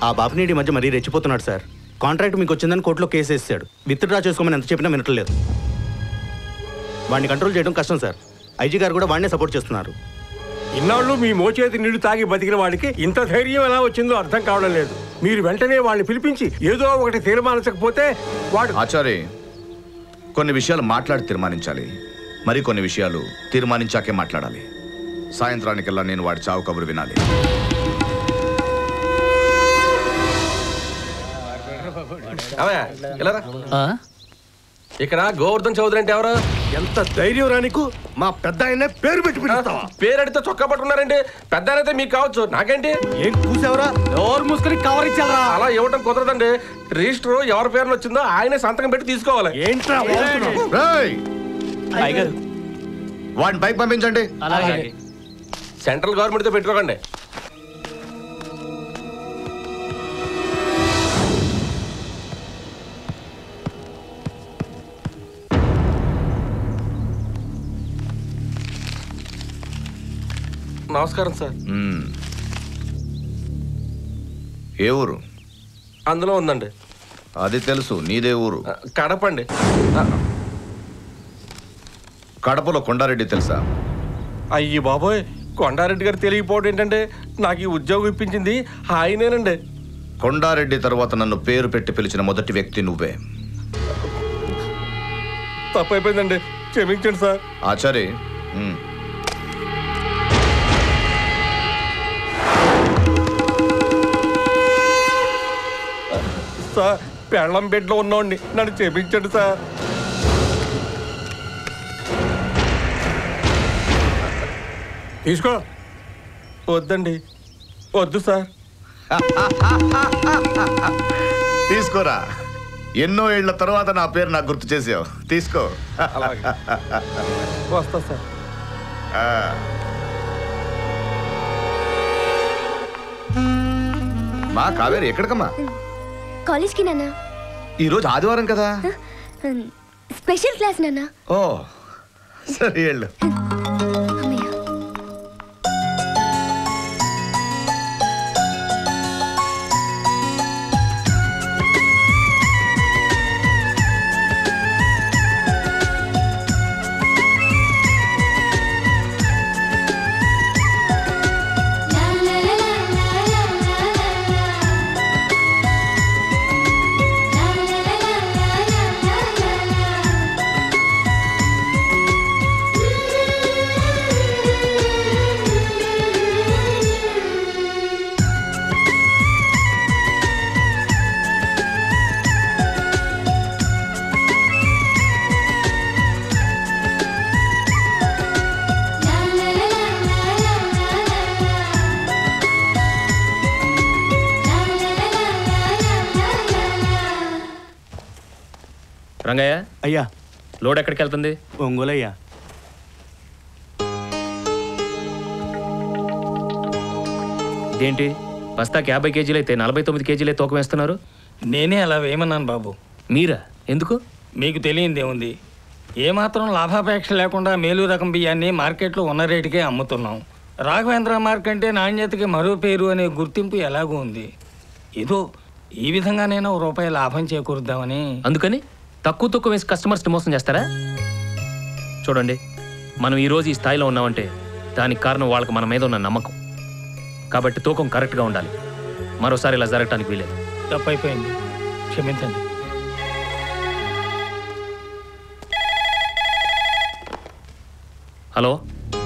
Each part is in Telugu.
ఆ బాపినీడి మధ్య మరీ రెచ్చిపోతున్నాడు సార్ కాంట్రాక్ట్ మీకు వచ్చిందని కోర్టులో కేసు వేసాడు విత్డ్రా చేసుకోమని ఎంత చెప్పినా వినట్లేదు వాడిని కంట్రోల్ చేయడం కష్టం సార్ ఐజీ గారు కూడా వాడినే సపోర్ట్ చేస్తున్నారు ఇన్నాళ్ళు మీ మోచేతి నీళ్లు తాగి బతికిన వాడికి ఇంత ధైర్యం ఎలా వచ్చిందో అర్థం కావడం లేదు మీరు వెంటనే వాడిని పిలిపించి ఏదో ఒకటి తీర్మానించకపోతే వాడు ఆచారి కొన్ని విషయాలు మాట్లాడి తీర్మానించాలి మరి కొన్ని విషయాలు తీర్మానించాకే మాట్లాడాలి సాయంత్రానికల్లా నేను వాడి చావు కబురు వినాలి అవయ్యా, ఇలా రా. ఇక్కడ గోవర్ధన్ చౌదరి అంటే ఎవరు ఎంత ధైర్యం రానికు మా పెద్ద ఆయనే పేరు పెట్టి పిలుస్తావా పేరు అడిగితే చొక్కా పట్టుకున్నారండి పెద్ద అయితే మీకు కావచ్చు నాకేంటి ఏం కూసావరా ఎవరు మూసుకొని కవర్ ఇచ్చారా అలా ఇవ్వటం కుదరదండి రిజిస్టర్ ఎవరి పేరున వచ్చిందో ఆయనే సంతకం పెట్టి తీసుకోవాలి ఏంట్రా వాగుతున్నావ్? రేయ్! వాడిని పైకి పంపించండి సెంట్రల్ గవర్నమెంట్ తో పెట్టుకోకండి నమస్కారం సార్ మ్మ్. ఏ ఊరు అందులో ఉందండి అది తెలుసు నీదే ఊరు ఆ, కడప అండి ఆ, కడపలో కొండారెడ్డి తెలుసా అయ్యి బాబోయ్ కొండారెడ్డి గారు తెలియకపోవడం ఏంటంటే నాకు ఈ ఉద్యోగం ఇప్పించింది ఆయనేనండి కొండారెడ్డి తర్వాత నన్ను పేరు పెట్టి పిలిచిన మొదటి వ్యక్తి నువ్వే తప్పు అయిపోయిందండి క్షమించండి సార్ ఆచారి మ్మ్. సార్ పెళ్ళం బెడ్లో ఉన్నోడిని నన్ను క్షమించండి సార్ తీసుకో వద్దండి వద్దు సార్ తీసుకోరా ఎన్నో ఏళ్ల తర్వాత నా పేరు నాకు గుర్తు చేసావు తీసుకో అలాగే వస్తా సార్ ఆ. మా కావేరి ఎక్కడికమ్మా కాలేజ్కి నాన్న ఈరోజు ఆదివారం కదా స్పెషల్ క్లాస్ నాన్న ఓ సరే వెళ్ళు అమ్మయ్య రంగయ్య అయ్యా లోడ్ ఎక్కడికి వెళ్తుంది ఒంగోలయ్యా ఇదేంటి బస్తాకి యాభై కేజీలు అయితే నలభై తొమ్మిది కేజీలే తూకం వేస్తున్నారు నేనే అలా వేయమన్నాను బాబు మీరా ఎందుకు మీకు తెలియందేముంది ఏమాత్రం లాభాపేక్ష లేకుండా మేలు రకం బియ్యాన్ని మార్కెట్లో ఉన్న రేటుకే అమ్ముతున్నాం రాఘవేంద్ర మార్క్ అంటే నాణ్యతకి మరో పేరు అనే గుర్తింపు ఎలాగూ ఉంది ఏదో ఈ విధంగానైనా ఓ రూపాయి లాభం చేకూరుద్దామని అందుకని తక్కువ తక్కువ వేసి కస్టమర్స్ని మోసం చేస్తారా చూడండి మనం ఈరోజు ఈ స్థాయిలో ఉన్నామంటే దానికి కారణం వాళ్ళకి మన మీద ఉన్న నమ్మకం కాబట్టి తూకం కరెక్ట్గా ఉండాలి మరోసారి ఇలా జరగటానికి వీలేదు తప్పైపోయింది క్షమించండి హలో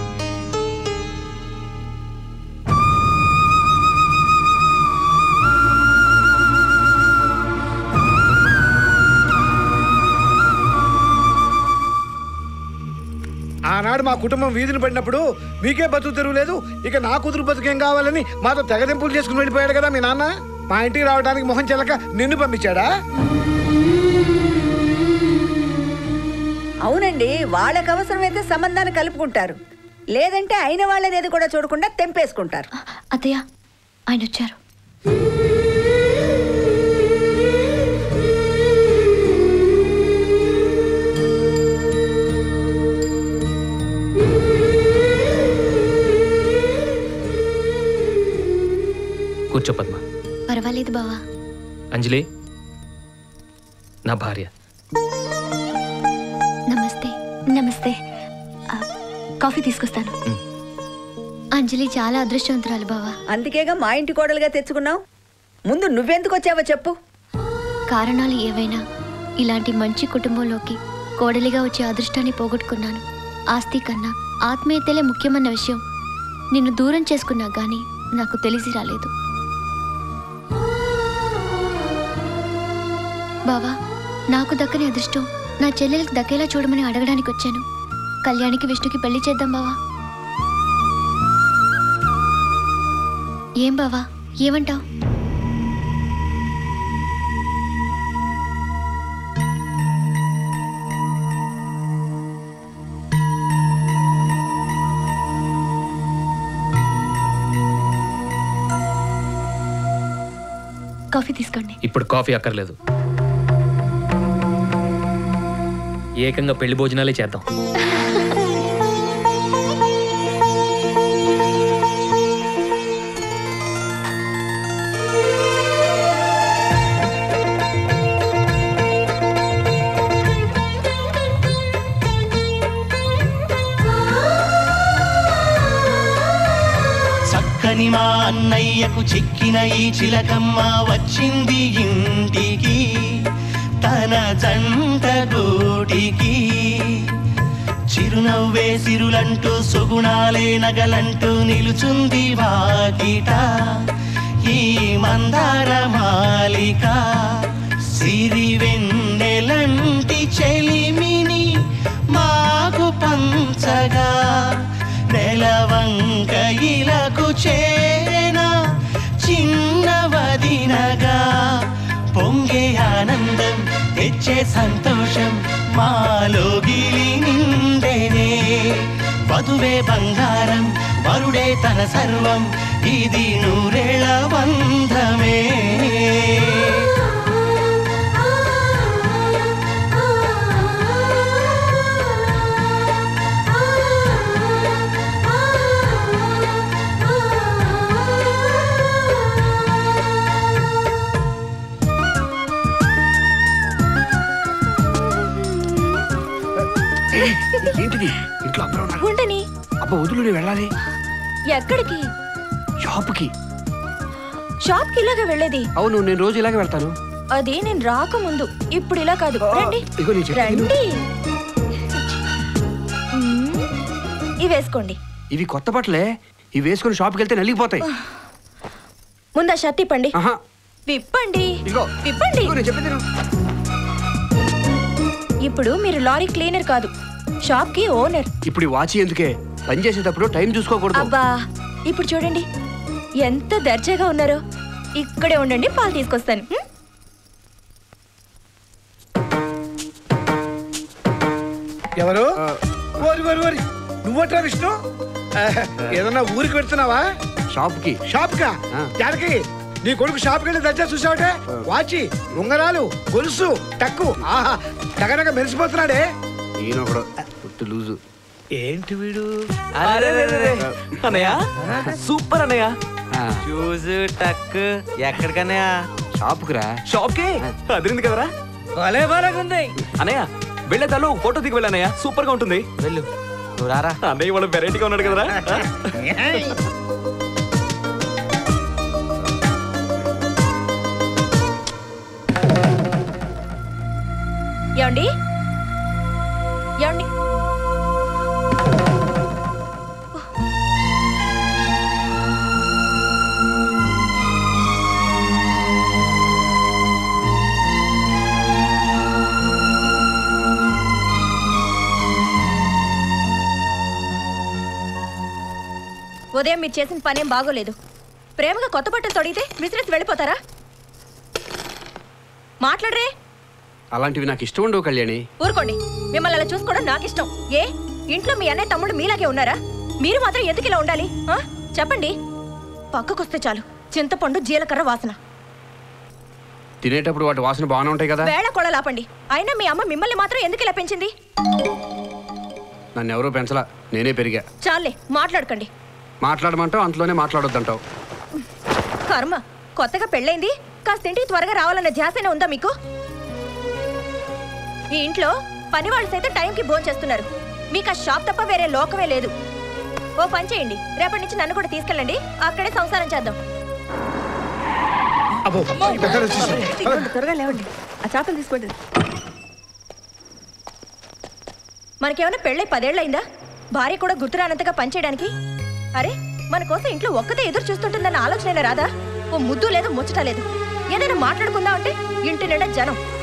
ఆనాడు మా కుటుంబం వీధిని పడినప్పుడు మీకే బతుకు తెరువు లేదు ఇక నా కూతురు బతుకేం కావాలని మాతో తెగదెంపులు చేసుకుని వెళ్ళిపోయాడు కదా మీ నాన్న మా ఇంటికి రావడానికి మొహం చెల్లక నిన్ను పంపించాడా అవునండి వాళ్ళకి అవసరమైతే సంబంధాన్ని కలుపుకుంటారు లేదంటే అయిన వాళ్ళనేది కూడా చూడకుండా తెంపేసుకుంటారు అత్తయ్య ఆయన వచ్చారు కూర్చో పద్మ పర్వాలేదు తెలీదు బావా అంజలి నా భార్య నమస్తే నమస్తే ఆ, కాఫీ తీసుకొస్తాను అంజలి చాలా అదృష్టవంతురాలు బావా అందుకేగా మా ఇంటి కోడలుగా తెచ్చుకున్నావు ముందు నువ్వెందుకు వచ్చావో చెప్పు కారణాలు ఏవైనా ఇలాంటి మంచి కుటుంబంలోకి కోడలిగా వచ్చే అదృష్టాన్ని పోగొట్టుకున్నాను ఆస్తి కన్నా ఆత్మీయతలే ముఖ్యమన్న విషయం నిన్ను దూరం చేసుకున్నా గానీ నాకు తెలిసి రాలేదు బావా నాకు దక్కని అదృష్టం నా చెల్లెలకు దక్కేలా చూడమని అడగడానికి వచ్చాను కళ్యాణికి విష్ణుకి పెళ్లి చేద్దాం బావా ఏం బావా ఏమంటావ్ కాఫీ తీసుకోండి ఇప్పుడు కాఫీ అక్కర్లేదు ఏకంగా పెళ్లి భోజనాలే చేద్దాం చక్కని మా అన్నయ్యకు చిక్కిన ఈ చిలకమ్మ వచ్చింది ఇంటికి తన జంట గూటికి చిరునవ్వే సిరులంటూ సుగుణాలే నగలంటూ నిలుచుంది వాకిట ఈ మందార మాలిక సిరి వెన్నెలంటి చెలిమిని మాకు పంచగా నెలవంక ఇలకు చేన చిన్నవదినగా పొంగే ఆనందం తెచ్చే సంతోషం మాలోగిలి నిండేనే వధువే బంగారం వరుడే తన సర్వం ఇది నూరేళ బంధమే ఏంటిది ఇంట్లో అందరూ ఉన్నారు ఉండని అబ్బా వదులు నేను వెళ్ళాలి ఎక్కడికి షాప్కి షాప్కి ఇలాగే వెళ్ళేది అవును నేను రోజు ఇలాగే వెళ్తాను అది నేను రాకముందు ఇప్పుడు ఇలా కాదు రండి ఇగో నేను చెప్పేది విను. రండి మ్మ్. ఇవి వేసుకోండి ఇవి కొత్త బట్టలే ఇవి వేసుకుని షాప్కి వెళ్తే నలిగిపోతాయి ముందు ఆ షర్ట్ ఇప్పండి ఆహా విప్పండి ఇగో విప్పండి ఇగో నేను చెప్పేది విను. ఇప్పుడు మీరు లారీ క్లీనర్ కాదు షాప్ కి ఓనర్ ఇప్పుడు ఈ వాచి ఎందుకే పని చేసేటప్పుడు టైం చూసుకోకూడదు అబ్బా ఇప్పుడు చూడండి ఎంత దర్జాగా ఉన్నారో ఇక్కడే ఉండండి పాలు తీసుకొస్తాను హ్మ్? ఎవరు ఓరి ఓరి ఓరి నువ్వట్రా విష్ణు ఆ, ఏదన్నా ఊరికి పెడుతున్నావా షాప్కి షాప్ కా ఆ. జానకి నీ కొడుకు షాప్కి వెళ్ళి దర్జా చూసావటే వాచి ఉంగరాలు గొలుసు టక్కు ఆహా తగనక మెరిసిపోతున్నాడే ఈయన ఒకడు పుట్టు లూజు ఏంటి వీడు అన్నయ్య సూపర్ అన్నయ్య ఆ, షూస్ టక్ ఎక్కడికన్నయ్య షాప్కి రా షాప్ కి అదిరింది కదరా భలే బాగుంది అన్నయ్య వెళ్ళే తల్లు ఫోటో దిగి వెళ్ళన్నయ్య సూపర్ గా ఉంటుంది వెళ్ళు నువ్వు రారా అన్నయ్య వాళ్ళ వెరైటీగా ఉన్నాడు కదరా ఏమండి ఏమండి ఉదయం మీరు చేసిన పనేం బాగోలేదు ప్రేమగా కొత్త బట్టలు తొడిగితే విసిరేసి వెళ్ళిపోతారా మాట్లాడరే అలాంటివి నాకు ఇష్టం ఉండవు కళ్యాణి ఊరుకోండి మిమ్మల్ని అలా చూసుకోవడం నాకు ఇష్టం ఏ ఇంట్లో మీ అన్నయ్య తమ్ముడు మీలాగే ఉన్నారా మీరు మాత్రం ఎందుకు ఇలా ఉండాలి ఆ? చెప్పండి పక్కకొస్తే చాలు చింతపండు జీలకర్ర వాసన తినేటప్పుడు వాటి వాసన బాగానే ఉంటాయి కదా వేళ కొడలాపండి అయినా మీ అమ్మ మిమ్మల్ని మాత్రం ఎందుకు ఇలా పెంచింది నన్ను ఎవరూ పెంచలా నేనే పెరిగా చాలే మాట్లాడకండి మాట్లాడమంటావు అంతలోనే మాట్లాడొద్దంటావు కర్మ కొత్తగా పెళ్ళైంది కాస్త ఇంటికి త్వరగా రావాలన్న ధ్యాసనే ఉందా మీకు ఈ ఇంట్లో పని వాళ్ళు సైతం టైంకి భోజనం చేస్తున్నారు మీకు ఆ షాప్ తప్ప వేరే లోకమే లేదు ఓ పని చేయండి రేపటి నుంచి నన్ను కూడా తీసుకెళ్ళండి అక్కడే సంసారం చేద్దాం ఇదిగోండి, త్వరగా లేవండి ఆ చేపలు తీసుకోండి మనకేమైనా పెళ్ళై పదేళ్ళయిందా భార్య కూడా గుర్తురానంతగా పనిచేయడానికి అరే మన కోసం ఇంట్లో ఒక్కతే ఎదురు చూస్తుంటుందన్న ఆలోచన రాదా ఓ ముద్దు లేదు ముచ్చట లేదు ఏదైనా మాట్లాడుకుందాం అంటే ఇంటి నిండా జనం